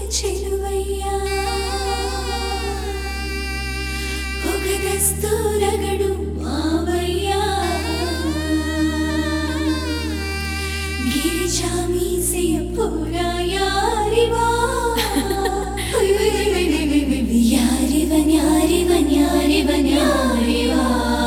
చెలువయ్య పొగదస్తూరగడు మావయ్య గిరిజామీసెయ పోరాయారివా యారివన్ యారివన్ యారివన్ యారివా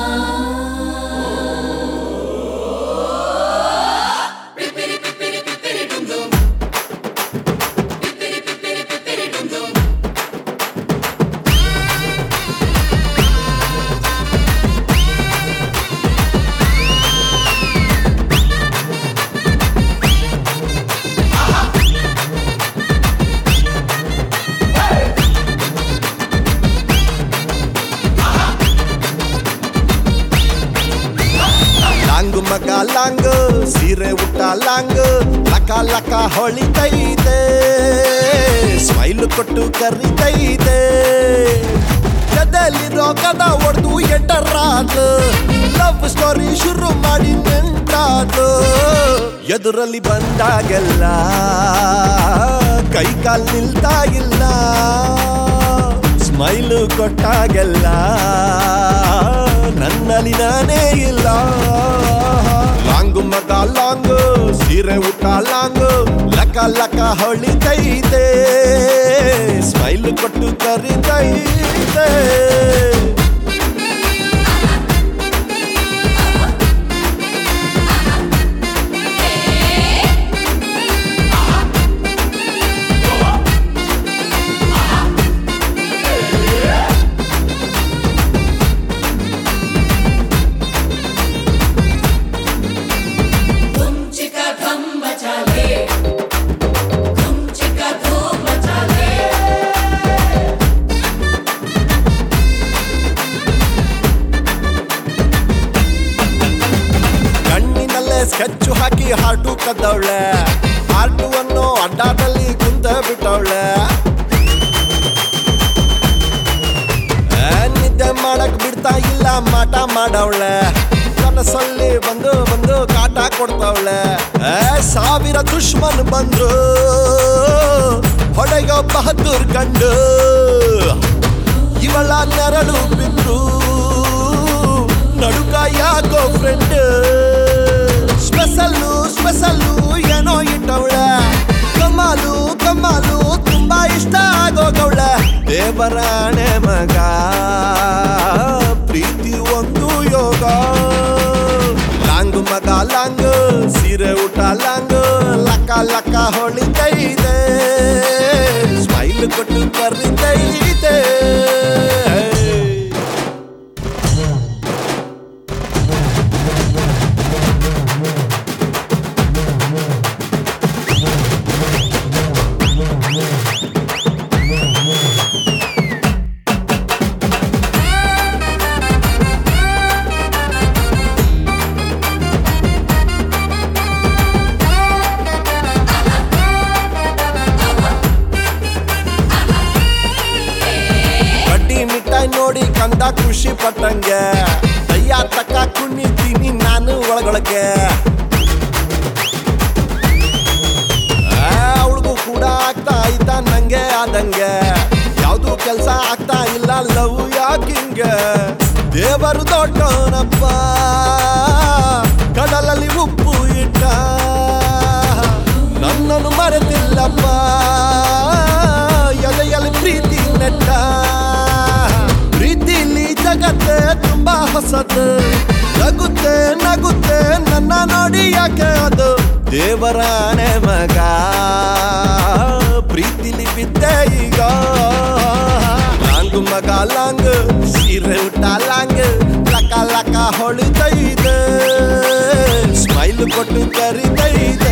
ಲಾಂಗು ಮಗ ಲಾಂಗ್ ಸೀರೆ ಉಟ್ಟ ಲಾಂಗ್ ಲಕ ಲಕ ಹೊಳಿತೈತೆ ಸ್ಮೈಲ್ ಕೊಟ್ಟು ಕರಿತೈತೆ ಎದೆಲಿರೋ ಕದ ಹೊಡೆದು ಎಂಟರಾತು ಲವ್ ಸ್ಟೋರಿ ಶುರು ಮಾಡಿ ನೆಂಟಾತು ಎದುರಲ್ಲಿ ಬಂದಾಗೆಲ್ಲ ಕೈ ಕಾಲ್ ನಿಲ್ತಾ ಇಲ್ಲ ಸ್ಮೈಲು ಕೊಟ್ಟಾಗೆಲ್ಲ ನನ್ನಲ್ಲಿ ನಾನೇ ಇಲ್ಲ ಲಾಂಗು ಮಗ ಲಾಂಗು ಸೀರೆ ಊಟ ಲಾಂಗು ಲಕ ಲಕ ಹೊಳಿತೈತೆ ಸ್ಮೈಲ್ ಕೊಟ್ಟು ಕರಿತೈತೆ धूम चिका धम मचा ले धूम चिका धूम मचा ले ಕಣ್ಣಿನಲ್ಲೇ ಸ್ಕೆಚ್ ಹಾಕಿ ಹಾಟು ಕದ್ದವಳೆ ಹಾಟು ಅನ್ನೋ ಅಡ್ಡಾದಲ್ಲಿ ಕುಂತ ಬಿಟ್ಟವಳೆ ಆ, ನಿದ್ದೆ ಮಾಡಕ್ ಬಿಡ್ತಾ ಇಲ್ಲ ಮಾಟ ಮಾಡವಳೆ ಕನಸಲ್ಲಿ ಬಂದು ಬಂದು ಕಾಟ ಕೊಡ್ತಾವಳೆ ಆ, ಸಾವಿರ ದುಶ್ಮನ್ ಬಂದ್ರು ಹೊಡೆಯೋ ಬಹದ್ದೂರ್ ಕಂಡು ಇವಳ ನೆರಳು ಬಿದ್ರು ನಡುಕ ಯಾಕೋ ಫ್ರೆಂಡ್ ಸ್ಪೆಷಲ್ಲು ಸ್ಪೆಷಲ್ಲು ಏನೋ ಇಟ್ಟವಳೆ ಕಮಾಲು ಕಮಾಲು ತುಂಬಾ ಇಷ್ಟ ಆಗೋಗವಳ ದೇವರಾಣೆ ಮಗ ಪ್ರೀತಿ ಒಂದು ಯೋಗ ಲಾಂಗು ಮಗ ಲಾಂಗ್ ಸೀರೆ ಊಟ ಲಾಂಗ್ ಲಕ್ಕ ಲಕ್ಕ ಹೊಳಿತೈತೆ ಸ್ಮೈಲ್ ಕೊಟ್ಟು ಕರಿತೈತೆ ಕಡ್ಡಿ ಮಿಠಾಯಿ ನೋಡಿ ಕಂದ ಖುಷಿ ಪಟ್ಟಂಗೆ ಅಯ್ಯ ತಕ್ಕ ಕುಣಿತೀನಿ ನಾನು ಒಳಗೊಳಗೆ ಅವಳಿಗೂ ಕೂಡ ಆಗ್ತಾ ಇದ್ದ ನಂಗೆ ಆದಂಗೆ ಯಾವ್ದು ಕೆಲ್ಸ ಆಗ್ತಾ ಇಲ್ಲ ಲವ್ ಯಾಕಿಂಗೆ ದೇವರು ದೊಡ್ಡವನಪ್ಪ ಕಡಲಲ್ಲಿ ಉಪ್ಪು ಇಟ್ಟ ನನ್ನನ್ನು ಮರೆತಿಲ್ಲಪ್ಪ ಎಲೆಯಲ್ಲಿ ಪ್ರೀತಿ ನೆಟ್ಟ ಪ್ರೀತಿಲಿ ಜಗತ್ತೇ ತುಂಬಾ ಹೊಸದು ನಗುತ್ತೆ ನಗುತ್ತೆ ನನ್ನ ನೋಡಿ ಯಾಕೆ ಅದು ದೇವರಾಣೆ ಮಗ ಪ್ರೀತಿಲಿ ಬಿದ್ದೆ ಈಗ ಲಾಂಗು ಮಗ ಲಾಂಗ್ ಸೀರೆ ಊಟ ಲಾಂಗ್ ಲಕ ಲಕ ಹೊಳಿತೈತೆ ಸ್ಮೈಲ್ ಕೊಟ್ಟು ಕರಿತೈತೆ